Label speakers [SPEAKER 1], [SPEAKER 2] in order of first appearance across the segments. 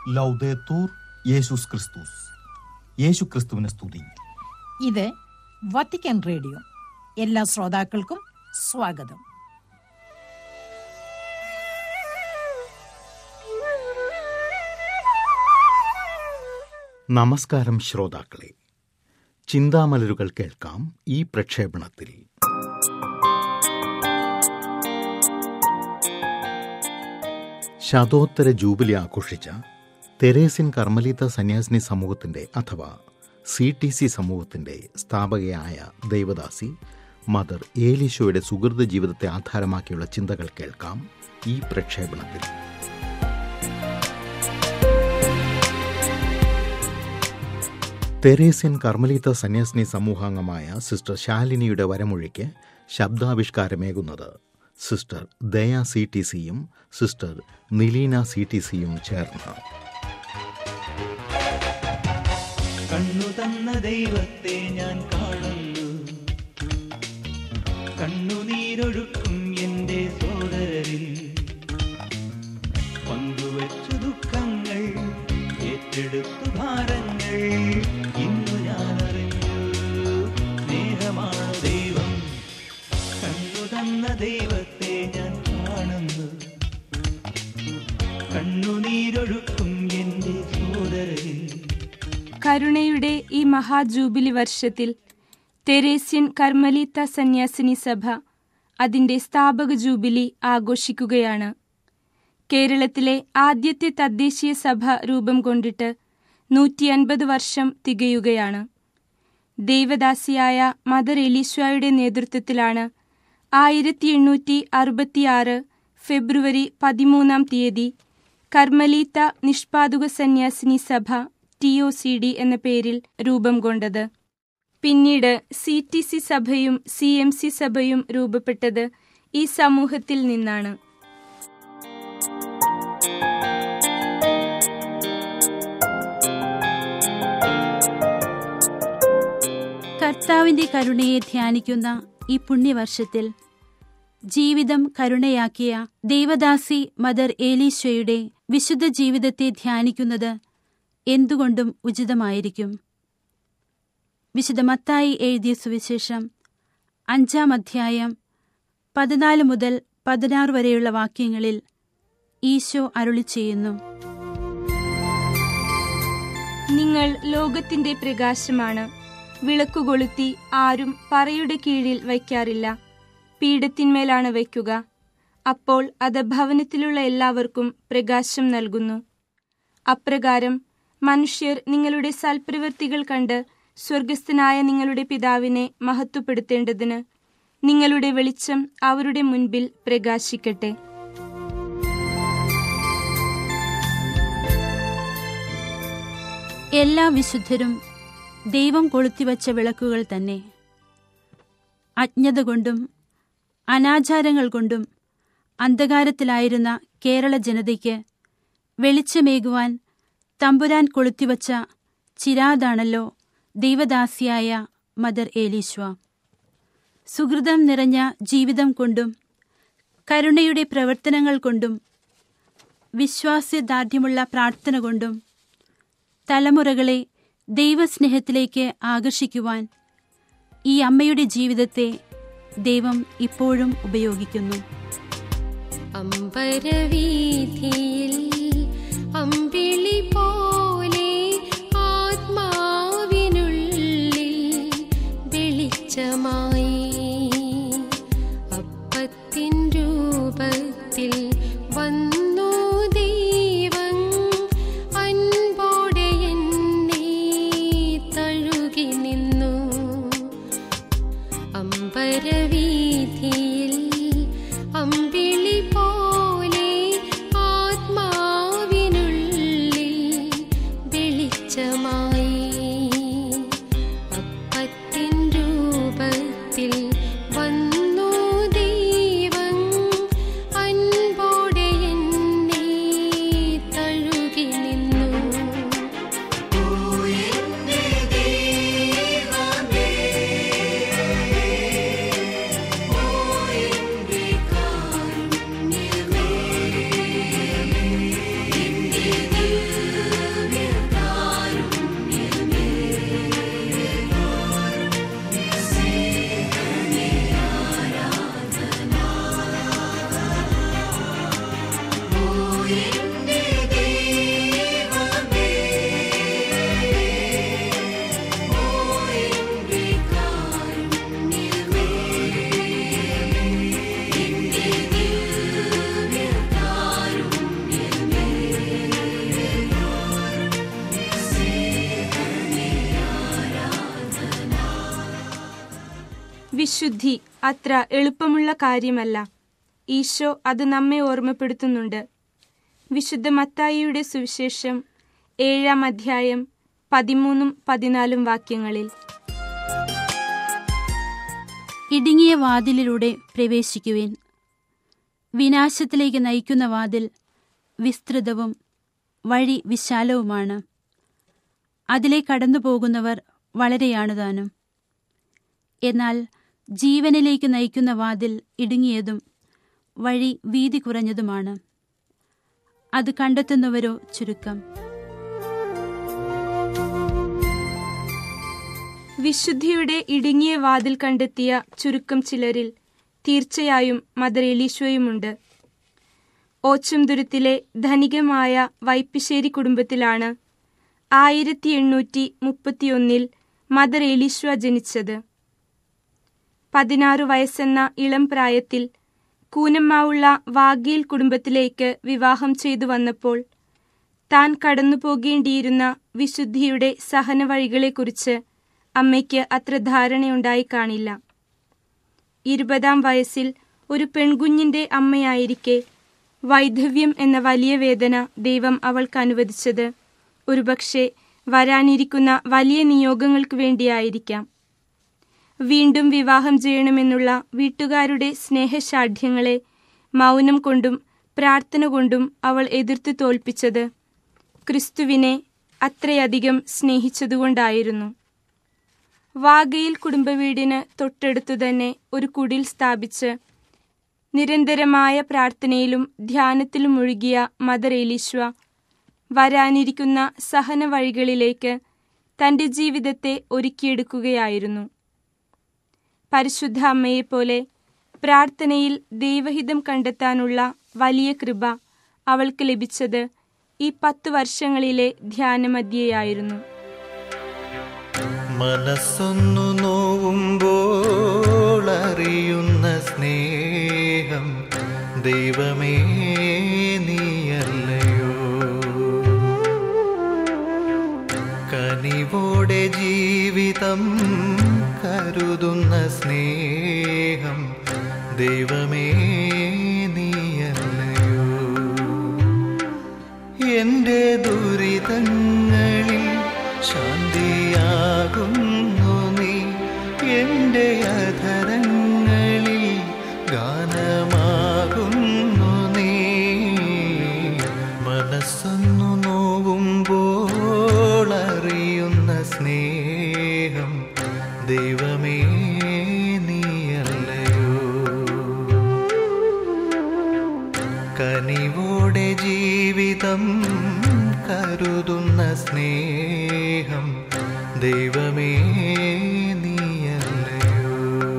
[SPEAKER 1] ലൗദേത്തൂർ യേശുസ് ക്രിസ്തുസ് യേശു ക്രിസ്തുവിനെ സ്തുതി
[SPEAKER 2] ഇത് വത്തിക്കാൻ റേഡിയോ എല്ലാ ശ്രോതാക്കൾക്കും സ്വാഗതം
[SPEAKER 1] നമസ്കാരം ശ്രോതാക്കളെ ചിന്താമലരുകൾ കേൾക്കാം ഈ പ്രക്ഷേപണത്തിൽ ശതോത്തര ജൂബിലി ആഘോഷിച്ച തെരേസിൻ കർമ്മലീത്ത സന്യാസിനി സമൂഹത്തിന്റെ അഥവാ സി ടി സി സമൂഹത്തിന്റെ സ്ഥാപകയായ ദൈവദാസി മദർ ഏലീശോയുടെ സുഹൃത ജീവിതത്തെ ആധാരമാക്കിയുള്ള ചിന്തകൾ കേൾക്കാം ഈ പ്രക്ഷേപണത്തിൽ തെരേസ്യൻ കർമ്മലീത്ത സന്യാസിനി സമൂഹാംഗമായ സിസ്റ്റർ ശാലിനിയുടെ വരമൊഴിക്ക് ശബ്ദാവിഷ്കാരമേകുന്നത് സിസ്റ്റർ ദയ സി ടി സിയും സിസ്റ്റർ നിലീന സി ടി സിയും ചേർന്ന്
[SPEAKER 3] കണ്ണു തന്ന ദൈവത്തെ ഞാൻ കാണുന്നു കണ്ണുനീരൊഴുക്കും എന്റെ സോദരരിൽ പങ്കുവച്ചു ദുഃഖങ്ങൾ ഏറ്റെടുത്തു ഭാരങ്ങൾ ഇന്നു ഞാൻ അറിഞ്ഞു സ്നേഹമാണ് ദൈവം കണ്ണു തന്ന ദൈവത്തെ ഞാൻ കാണുന്നു കണ്ണുനീരൊഴുക്കും എന്റെ സോദരരിൽ
[SPEAKER 4] കരുണയുടെ ഈ മഹാജൂബിലി വർഷത്തിൽ തെരേസ്യൻ കർമ്മലീത്ത സന്യാസിനി സഭ അതിന്റെ സ്ഥാപക ജൂബിലി ആഘോഷിക്കുകയാണ് കേരളത്തിലെ ആദ്യത്തെ തദ്ദേശീയ സഭ രൂപം കൊണ്ടിട്ട് നൂറ്റി അൻപത് വർഷം തികയുകയാണ് ദേവദാസിയായ മദർ എലീശ്വയുടെ നേതൃത്വത്തിലാണ് ആയിരത്തി എണ്ണൂറ്റി അറുപത്തിയാറ് ഫെബ്രുവരി പതിമൂന്നാം തീയതി കർമ്മലീത്ത നിഷ്പാതുക സന്യാസിനി സഭ ടി ഒ സി ഡി എന്ന പേരിൽ രൂപം കൊണ്ടത് പിന്നീട് സി ടി സി സഭയും സി എം സി സഭയും രൂപപ്പെട്ടത് ഈ സമൂഹത്തിൽ നിന്നാണ്
[SPEAKER 5] കർത്താവിന്റെ കരുണയെ ധ്യാനിക്കുന്ന ഈ പുണ്യവർഷത്തിൽ ജീവിതം കരുണയാക്കിയ ദേവദാസി മദർ ഏലീശ്വയുടെ വിശുദ്ധ ജീവിതത്തെ ധ്യാനിക്കുന്നത് എന്തുകൊണ്ടും ഉചിതമായിരിക്കും വിശുദ്ധ മത്തായി എഴുതിയ സുവിശേഷം അഞ്ചാം അധ്യായം പതിനാല് മുതൽ പതിനാറ് വരെയുള്ള വാക്യങ്ങളിൽ ഈശോ അരുളി ചെയ്യുന്നു
[SPEAKER 4] നിങ്ങൾ ലോകത്തിന്റെ പ്രകാശമാണ് വിളക്കുകൊളുത്തി ആരും പറയുടെ കീഴിൽ വയ്ക്കാറില്ല പീഠത്തിന്മേലാണ് വയ്ക്കുക അപ്പോൾ അത് ഭവനത്തിലുള്ള എല്ലാവർക്കും പ്രകാശം നൽകുന്നു അപ്രകാരം മനുഷ്യർ നിങ്ങളുടെ സൽപ്രവൃത്തികൾ കണ്ട് സ്വർഗസ്ഥനായ നിങ്ങളുടെ പിതാവിനെ മഹത്വപ്പെടുത്തേണ്ടതിന് നിങ്ങളുടെ വെളിച്ചം അവരുടെ മുൻപിൽ പ്രകാശിക്കട്ടെ
[SPEAKER 5] എല്ലാ വിശുദ്ധരും ദൈവം കൊളുത്തിവച്ച വിളക്കുകൾ തന്നെ അജ്ഞത കൊണ്ടും അനാചാരങ്ങൾ കൊണ്ടും അന്ധകാരത്തിലായിരുന്ന കേരള ജനതയ്ക്ക് വെളിച്ചമേകുവാൻ തമ്പുരാൻ കൊളുത്തിവച്ച ചിരാതാണല്ലോ ദൈവദാസിയായ മദർ ഏലീശ്വ സുഹൃതം നിറഞ്ഞ ജീവിതം കൊണ്ടും കരുണയുടെ പ്രവർത്തനങ്ങൾ കൊണ്ടും വിശ്വാസ്യദാർഢ്യമുള്ള പ്രാർത്ഥന കൊണ്ടും തലമുറകളെ ദൈവസ്നേഹത്തിലേക്ക് ആകർഷിക്കുവാൻ ഈ അമ്മയുടെ ജീവിതത്തെ ദൈവം ഇപ്പോഴും ഉപയോഗിക്കുന്നു
[SPEAKER 6] അമ്പരവീഥിയിൽ അമ്പിളി പോലെ ആത്മാവിനുള്ളിൽ വെളിച്ചമായി അപ്പത്തിൻ രൂപത്തിൽ വന്നു ദൈവം അൻപോടെ എന്നെ തഴുകി നിന്നു അമ്പരവീഥിയിൽ അമ്പിളി പോലെ ആത്മാവിനുള്ളിൽ വെളിച്ചമായി അപ്പത്തിൻ രൂപത്തിൽ വന്നു ദൈവം അൻപോടെ എന്നെ തഴുകി നിന്നു
[SPEAKER 3] ഓ
[SPEAKER 4] വിശുദ്ധി അത്ര എളുപ്പമുള്ള കാര്യമല്ല ഈശോ അത് നമ്മെ ഓർമ്മപ്പെടുത്തുന്നുണ്ട് വിശുദ്ധ മത്തായിയുടെ സുവിശേഷം ഏഴാം അധ്യായം പതിമൂന്നും പതിനാലും വാക്യങ്ങളിൽ
[SPEAKER 5] ഇടുങ്ങിയ വാതിലിലൂടെ പ്രവേശിക്കുവിൻ വിനാശത്തിലേക്ക് നയിക്കുന്ന വാതിൽ വിസ്തൃതവും വഴി വിശാലവുമാണ് അതിലെ കടന്നു പോകുന്നവർ വളരെയാണ് താനും എന്നാൽ ജീവനിലേക്ക് നയിക്കുന്ന വാതിൽ ഇടുങ്ങിയതും വഴി വീതി കുറഞ്ഞതുമാണ് അത് കണ്ടെത്തുന്നവരോ ചുരുക്കം
[SPEAKER 4] വിശുദ്ധിയുടെ ഇടുങ്ങിയ വാതിൽ കണ്ടെത്തിയ ചുരുക്കം ചിലരിൽ തീർച്ചയായും മദർ എലീശോയുമുണ്ട് ഓച്ചംതുരുത്തിലെ ധനികമായ വൈപ്പിശ്ശേരി കുടുംബത്തിലാണ് ആയിരത്തി എണ്ണൂറ്റി മുപ്പത്തിയൊന്നിൽ മദർ എലീശ്വ ജനിച്ചത് പതിനാറു വയസ്സെന്ന ഇളം പ്രായത്തിൽ കൂനമ്മാവുള്ള വാഗീൽ കുടുംബത്തിലേക്ക് വിവാഹം ചെയ്തു വന്നപ്പോൾ താൻ കടന്നു പോകേണ്ടിയിരുന്ന വിശുദ്ധിയുടെ സഹന വഴികളെക്കുറിച്ച് അമ്മയ്ക്ക് അത്ര ധാരണയുണ്ടായി കാണില്ല ഇരുപതാം വയസ്സിൽ ഒരു പെൺകുഞ്ഞിന്റെ അമ്മയായിരിക്കെ വൈധവ്യം എന്ന വലിയ വേദന ദൈവം അവൾക്ക് അനുവദിച്ചത് ഒരുപക്ഷെ വരാനിരിക്കുന്ന വലിയ നിയോഗങ്ങൾക്ക് വേണ്ടിയായിരിക്കാം വീണ്ടും വിവാഹം ചെയ്യണമെന്നുള്ള വീട്ടുകാരുടെ സ്നേഹശാഠ്യങ്ങളെ മൗനം കൊണ്ടും പ്രാർത്ഥന കൊണ്ടും അവൾ എതിർത്ത് തോൽപ്പിച്ചത് ക്രിസ്തുവിനെ അത്രയധികം സ്നേഹിച്ചതുകൊണ്ടായിരുന്നു വാഗയിൽ കുടുംബവീടിന് തൊട്ടടുത്തു തന്നെ ഒരു കുടിൽ സ്ഥാപിച്ച് നിരന്തരമായ പ്രാർത്ഥനയിലും ധ്യാനത്തിലും മുഴുകിയ മദർ എലീശ്വ വരാനിരിക്കുന്ന സഹന വഴികളിലേക്ക് തന്റെ ജീവിതത്തെ ഒരുക്കിയെടുക്കുകയായിരുന്നു പരിശുദ്ധ അമ്മയെപ്പോലെ പ്രാർത്ഥനയിൽ ദൈവഹിതം കണ്ടെത്താനുള്ള വലിയ കൃപ അവൾക്ക് ലഭിച്ചത് ഈ പത്തു വർഷങ്ങളിലെ ധ്യാനമധ്യയായിരുന്നു
[SPEAKER 3] മനസ്സൊന്നു നോവുമ്പോൾ അറിയുന്ന സ്നേഹം ദൈവമേ നീയല്ലയോ കനിവോടെ ജീവിതം കരുതുന്ന സ്നേഹം ദൈവമേ നീയല്ലയോ എന്റെ ദുരിതങ്ങളിൽ ശാന്തിയാകുന്നു നീ എന്റെ അധരങ്ങളിൽ ഗാനമാകുന്നു നീ മനസ്സൊന്നു നോവുമ്പോൾ അറിയുന്ന സ്നേഹം ദൈവമേ നീയല്ലയോ കനിവോടെ ജീവിതം കരുതുന്ന സ്നേഹം ദൈവമേ നീയല്ലയോ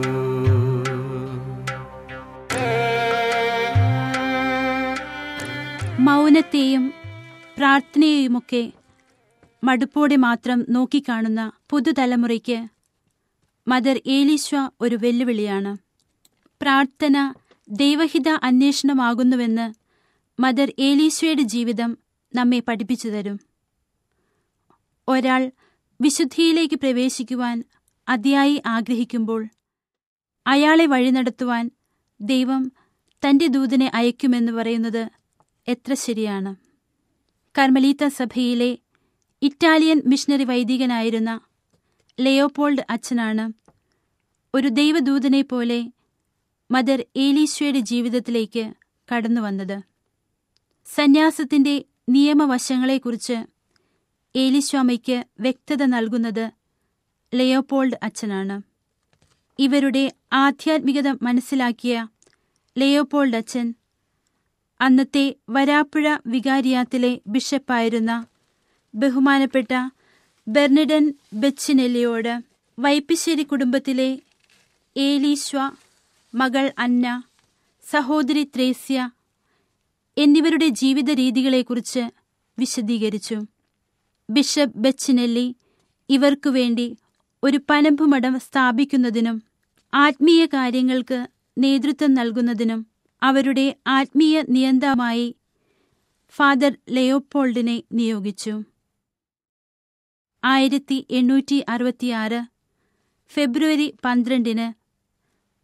[SPEAKER 5] മൗനത്തെയും പ്രാർത്ഥനയെയുമൊക്കെ മടുപ്പോടെ മാത്രം നോക്കിക്കാണുന്ന പുതുതലമുറയ്ക്ക് മദർ ഏലീശ്വ ഒരു വെല്ലുവിളിയാണ് പ്രാർത്ഥന ദൈവഹിത അന്വേഷണമാകുന്നുവെന്ന് മദർ ഏലീശ്വയുടെ ജീവിതം നമ്മെ പഠിപ്പിച്ചു തരും ഒരാൾ വിശുദ്ധിയിലേക്ക് പ്രവേശിക്കുവാൻ അതിയായി ആഗ്രഹിക്കുമ്പോൾ അയാളെ വഴി നടത്തുവാൻ ദൈവം തന്റെ ദൂതനെ അയക്കുമെന്ന് പറയുന്നത് എത്ര ശരിയാണ് കർമ്മലീത്ത സഭയിലെ ഇറ്റാലിയൻ മിഷണറി വൈദികനായിരുന്ന ലെയോപോൾഡ് അച്ഛനാണ് ഒരു ദൈവദൂതനെ പോലെ മദർ ഏലീശ്വയുടെ ജീവിതത്തിലേക്ക് കടന്നുവന്നത് സന്യാസത്തിന്റെ നിയമവശങ്ങളെക്കുറിച്ച് ഏലിസ്വാമയ്ക്ക് വ്യക്തത നൽകുന്നത് ലെയോപോൾഡ് അച്ഛനാണ് ഇവരുടെ ആധ്യാത്മികത മനസ്സിലാക്കിയ ലെയോപോൾഡ് അച്ഛൻ അന്നത്തെ വരാപ്പുഴ വികാരിയാത്തിലെ ബിഷപ്പായിരുന്ന ബഹുമാനപ്പെട്ട ബെർണിഡൻ ബെച്ചിനെല്ലിയോട് വൈപ്പിശ്ശേരി കുടുംബത്തിലെ ഏലീശ്വ മകൾ അന്ന സഹോദരി ത്രേസ്യ എന്നിവരുടെ ജീവിത രീതികളെക്കുറിച്ച് വിശദീകരിച്ചു ബിഷപ്പ് ബെച്ചിനെല്ലി ഇവർക്കു വേണ്ടി ഒരു പനമ്പുമഠം സ്ഥാപിക്കുന്നതിനും ആത്മീയ കാര്യങ്ങൾക്ക് നേതൃത്വം നൽകുന്നതിനും അവരുടെ ആത്മീയ നിയന്തമായി ഫാദർ ലെയോപോൾഡിനെ നിയോഗിച്ചു ആയിരത്തി എണ്ണൂറ്റി അറുപത്തിയാറ് ഫെബ്രുവരി പന്ത്രണ്ടിന്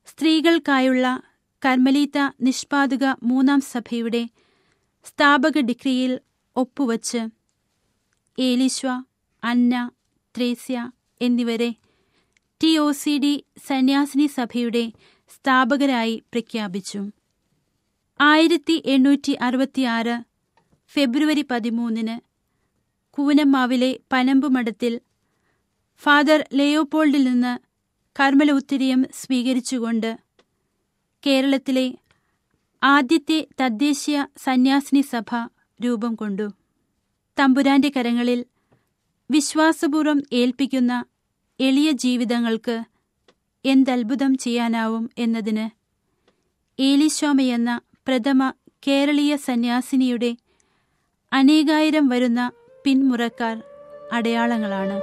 [SPEAKER 5] സ്ത്രീകൾക്കായുള്ള കർമ്മലീത്ത നിഷ്പാതുക മൂന്നാം സഭയുടെ സ്ഥാപക ഡിഗ്രിയിൽ ഒപ്പുവച്ച് ഏലിശ്വ അന്ന ത്രേസ്യ എന്നിവരെ ടി ഒ സി ഡി സന്യാസിനി സഭയുടെ സ്ഥാപകരായി പ്രഖ്യാപിച്ചു ആയിരത്തി എണ്ണൂറ്റി അറുപത്തിയാറ് ഫെബ്രുവരി പതിമൂന്നിന് കൂനമ്മാവിലെ പനമ്പുമഠത്തിൽ ഫാദർ ലെയോപോൾഡിൽ നിന്ന് കർമ്മല ഉത്തിരിയം സ്വീകരിച്ചുകൊണ്ട് കേരളത്തിലെ ആദ്യത്തെ തദ്ദേശീയ സന്യാസിനി സഭ രൂപം കൊണ്ടു തമ്പുരാന്റെ കരങ്ങളിൽ വിശ്വാസപൂർവം ഏൽപ്പിക്കുന്ന എളിയ ജീവിതങ്ങൾക്ക് എന്തത്ഭുതം ചെയ്യാനാവും എന്നതിന് ഏലിശോമയെന്ന പ്രഥമ കേരളീയ സന്യാസിനിയുടെ അനേകായിരം വരുന്ന പിന്മുറക്കാർ അടയാളങ്ങളാണ്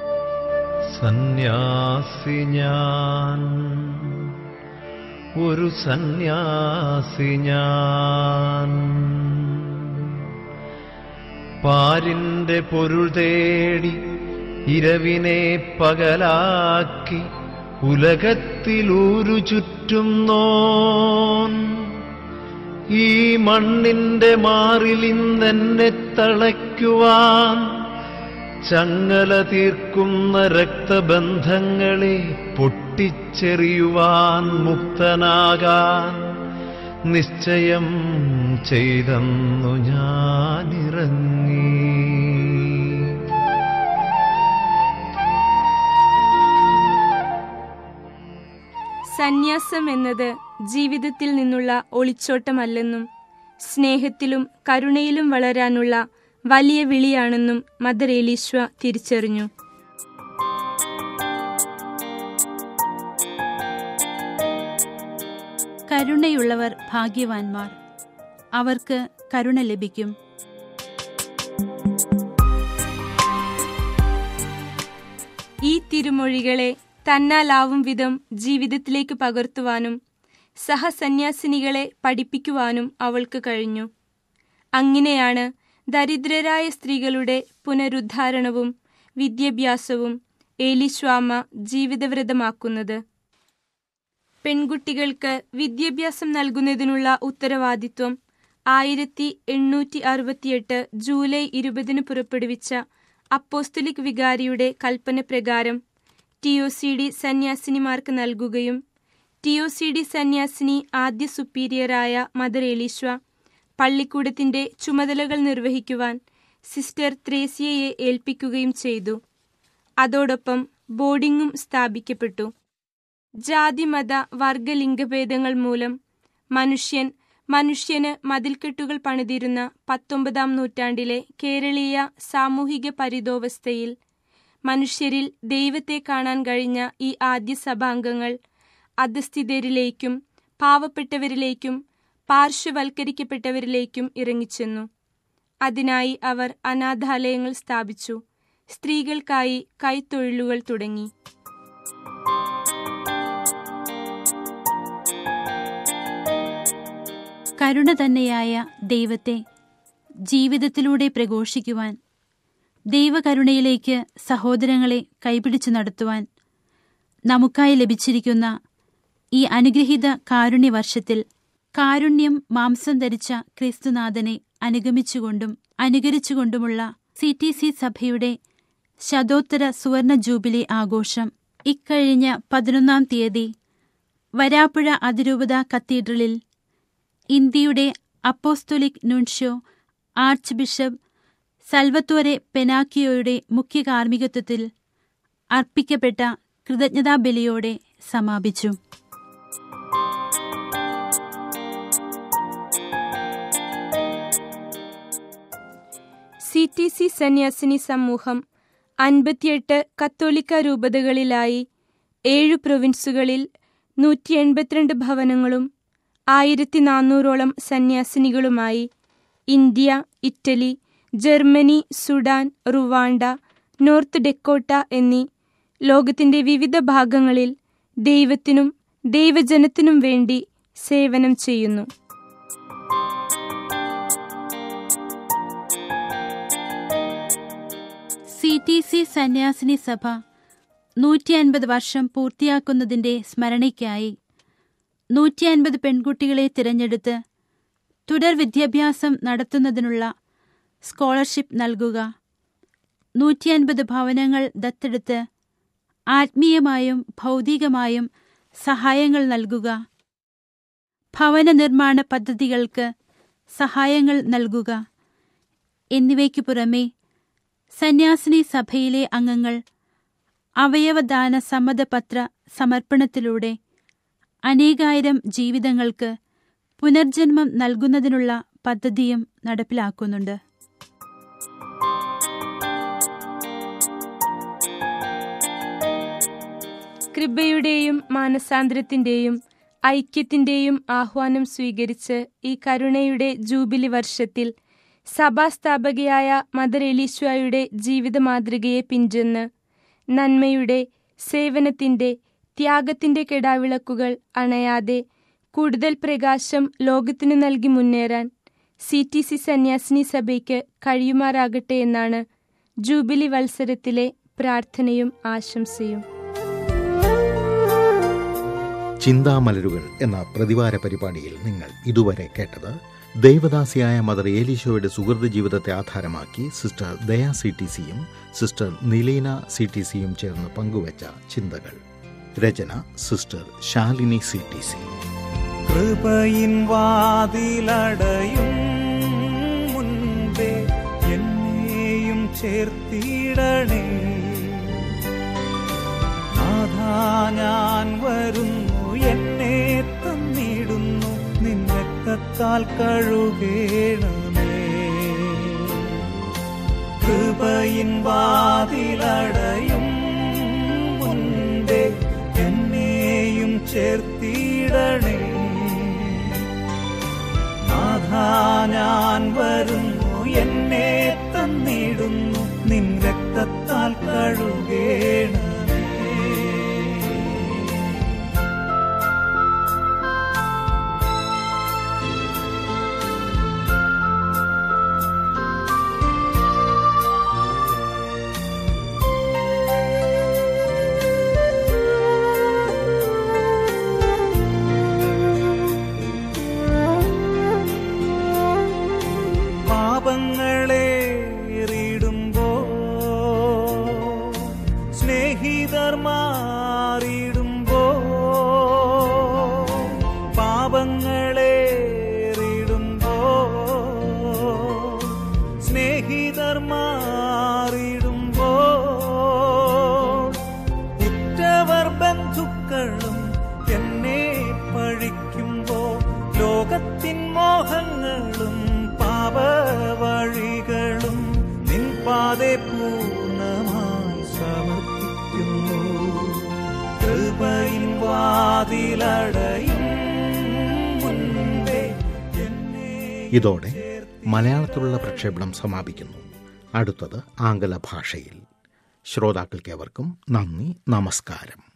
[SPEAKER 3] സന്യാസി ഞാൻ ഒരു സന്യാസി ഞാൻ പാരിന്റെ പൊരുൾ തേടി ഇരവിനെ പകലാക്കി ഉലകത്തിലൂരു ചുറ്റുന്നോൻ ഈ മണ്ണിന്റെ മാറിലിന്നെന്നെ തളയ്ക്കുവാൻ ചങ്ങല തീർക്കുന്ന രക്തബന്ധങ്ങളെ പൊട്ടിച്ചെറിയുവാൻ മുക്തനാകാൻ നിശ്ചയം ചെയ്തെന്നു ഞാനിറങ്ങി
[SPEAKER 4] സന്യാസം എന്നത് ജീവിതത്തിൽ നിന്നുള്ള ഒളിച്ചോട്ടമല്ലെന്നും സ്നേഹത്തിലും കരുണയിലും വളരാനുള്ള വലിയ വിളിയാണെന്നും മദർ ഏലീശ്വ തിരിച്ചറിഞ്ഞു
[SPEAKER 5] കരുണയുള്ളവർ ഭാഗ്യവാന്മാർ അവർക്ക് കരുണ ലഭിക്കും
[SPEAKER 4] ഈ തിരുമൊഴികളെ തന്നാലാവും വിധം ജീവിതത്തിലേക്ക് പകർത്തുവാനും സഹസന്യാസിനികളെ പഠിപ്പിക്കുവാനും അവൾക്ക് കഴിഞ്ഞു അങ്ങനെയാണ് ദരിദ്രരായ സ്ത്രീകളുടെ പുനരുദ്ധാരണവും വിദ്യാഭ്യാസവും ഏലിശ്വാമ ജീവിതവ്രതമാക്കുന്നത് പെൺകുട്ടികൾക്ക് വിദ്യാഭ്യാസം നൽകുന്നതിനുള്ള ഉത്തരവാദിത്വം ആയിരത്തി എണ്ണൂറ്റി അറുപത്തിയെട്ട് ജൂലൈ ഇരുപതിന് പുറപ്പെടുവിച്ച അപ്പോസ്തലിക് വികാരിയുടെ കൽപ്പന പ്രകാരം ടി ഒ സി ഡി സന്യാസിനിമാർക്ക് നൽകുകയും ടി ഒ സി ഡി സന്യാസിനി ആദ്യ സുപ്പീരിയറായ മദർ എലീശ്വ പള്ളിക്കൂടത്തിന്റെ ചുമതലകൾ നിർവഹിക്കുവാൻ സിസ്റ്റർ ത്രേസ്യയെ ഏൽപ്പിക്കുകയും ചെയ്തു അതോടൊപ്പം ബോർഡിംഗും സ്ഥാപിക്കപ്പെട്ടു ജാതിമത വർഗ ലിംഗഭേദങ്ങൾ മൂലം മനുഷ്യൻ മനുഷ്യന് മതിൽക്കെട്ടുകൾ പണിതിരുന്ന പത്തൊമ്പതാം നൂറ്റാണ്ടിലെ കേരളീയ സാമൂഹിക പരിതോവസ്ഥയിൽ മനുഷ്യരിൽ ദൈവത്തെ കാണാൻ കഴിഞ്ഞ ഈ ആദ്യ സഭാംഗങ്ങൾ അധസ്ഥിതരിലേക്കും പാവപ്പെട്ടവരിലേക്കും പാർശ്വവൽക്കരിക്കപ്പെട്ടവരിലേക്കും ഇറങ്ങിച്ചെന്നു അതിനായി അവർ അനാഥാലയങ്ങൾ സ്ഥാപിച്ചു സ്ത്രീകൾക്കായി കൈത്തൊഴിലുകൾ തുടങ്ങി
[SPEAKER 5] കരുണ തന്നെയായ ദൈവത്തെ ജീവിതത്തിലൂടെ പ്രഘോഷിക്കുവാൻ ദൈവകരുണയിലേക്ക് സഹോദരങ്ങളെ കൈപിടിച്ചു നടത്തുവാൻ നമുക്കായി ലഭിച്ചിരിക്കുന്ന ഈ അനുഗ്രഹീത കാരുണ്യവർഷത്തിൽ കാരുണ്യം മാംസം ധരിച്ച ക്രിസ്തുനാഥനെ അനുഗമിച്ചുകൊണ്ടും അനുകരിച്ചുകൊണ്ടുമുള്ള സി ടി സി സഭയുടെ ശതോത്തര സുവർണ ജൂബിലി ആഘോഷം ഇക്കഴിഞ്ഞ പതിനൊന്നാം തീയതി വരാപ്പുഴ അതിരൂപത കത്തീഡ്രലിൽ ഇന്ത്യയുടെ apostolic nuncio archbishop Salvatore പെനാക്കിയോയുടെ മുഖ്യ കാർമ്മികത്വത്തിൽ അർപ്പിക്കപ്പെട്ട കൃതജ്ഞതാബലിയോടെ സമാപിച്ചു
[SPEAKER 4] സി ടി സി സന്യാസിനി സമൂഹം അൻപത്തിയെട്ട് കത്തോലിക്ക രൂപതകളിലായി ഏഴു പ്രൊവിൻസുകളിൽ നൂറ്റി എൺപത്തിരണ്ട് ഭവനങ്ങളും ആയിരത്തി നാനൂറോളം സന്യാസിനികളുമായി India Italy Germany Sudan Rwanda North Dakota എന്നീ ലോകത്തിന്റെ വിവിധ ഭാഗങ്ങളിൽ ദൈവത്തിനും ദൈവജനത്തിനും വേണ്ടി സേവനം ചെയ്യുന്നു
[SPEAKER 5] സി ടി സി സന്യാസിനി സഭ നൂറ്റി അൻപത് വർഷം പൂർത്തിയാക്കുന്നതിന്റെ സ്മരണയ്ക്കായി നൂറ്റി അൻപത് പെൺകുട്ടികളെ തിരഞ്ഞെടുത്ത് തുടർ വിദ്യാഭ്യാസം നടത്തുന്നതിനുള്ള സ്കോളർഷിപ്പ് നൽകുക നൂറ്റി അൻപത് ഭവനങ്ങൾ ദത്തെടുത്ത് ആത്മീയമായും ഭൗതികമായും സഹായങ്ങൾ നൽകുക ഭവന നിർമ്മാണ പദ്ധതികൾക്ക് സഹായങ്ങൾ നൽകുക എന്നിവയ്ക്കു പുറമെ സന്യാസിനി സഭയിലെ അംഗങ്ങൾ അവയവദാന സമ്മതപത്ര സമർപ്പണത്തിലൂടെ അനേകായിരം ജീവിതങ്ങൾക്ക് പുനർജന്മം നൽകുന്നതിനുള്ള പദ്ധതിയും നടപ്പിലാക്കുന്നുണ്ട്
[SPEAKER 4] കൃപയുടെയും മാനസാന്തരത്തിന്റെയും ഐക്യത്തിന്റെയും ആഹ്വാനം സ്വീകരിച്ച് ഈ കരുണയുടെ ജൂബിലി വർഷത്തിൽ സഭാസ്ഥാപകയായ മദർ എലീശ്വയുടെ ജീവിത മാതൃകയെ പിഞ്ചെന്ന് നന്മയുടെ സേവനത്തിന്റെ ത്യാഗത്തിന്റെ കെടാവിളക്കുകൾ അണയാതെ കൂടുതൽ പ്രകാശം ലോകത്തിനു നൽകി മുന്നേറാൻ സി ടി സി സന്യാസിനി സഭയ്ക്ക് കഴിയുമാറാകട്ടെ എന്നാണ് ജൂബിലി വത്സരത്തിലെ പ്രാർത്ഥനയും ആശംസയും
[SPEAKER 1] ചിന്താമലരുകൾ എന്ന പ്രതിവാര പരിപാടിയിൽ നിങ്ങൾ ഇതുവരെ കേട്ടത് ദൈവദാസിയായ മദർ ഏലീശോയുടെ സുഹൃത ജീവിതത്തെ ആധാരമാക്കി സിസ്റ്റർ ദയാ സി ടി സിയും സിസ്റ്റർ നിലീന സി ടി സിയും ചേർന്ന് പങ്കുവച്ച ചിന്തകൾ രചന sister Shalini C T C
[SPEAKER 7] കൃപയിൻ വാതിലടയും മുൻപേ എന്നെയും ചേർത്തിടണേ നാഥാ ഞാൻ വരുന്നു എന്നെ തന്നിടുന്നു നിന്നക്കത്താൽ കഴുകേണമേ കൃപയിൻ വാതിലടയും മുൻപേ എന്നെയും ചേർത്തിടണേ നാഥാ ഞാൻ വരുന്നു എന്നെ തന്നിടുന്നു നിൻ രക്തത്താൽ കഴുകേണമേ പാപങ്ങളേറിടുമ്പോ സ്നേഹിതർ മാറിടുമ്പോ പാപങ്ങളേറിടുമ്പോ സ്നേഹിതർ മാറിടുമ്പോ ഉറ്റവർ ബന്ധുക്കളും എന്നെ പഴിക്കുമ്പോൾ ലോകത്തിൻ മോഹങ്ങളും പാപവഴികളും നിൻ പാതെ പൂർണ്ണമായി സമർപ്പിക്കുന്നു കൃപയിൻ വാതിലടയും മുൻപേ എന്നെ
[SPEAKER 1] ഇതോടെ മലയാളത്തിലുള്ള പ്രക്ഷേപണം സമാപിക്കുന്നു അടുത്തത് ആംഗല ഭാഷയിൽ ശ്രോതാക്കൾക്കേവർക്കും നന്ദി നമസ്കാരം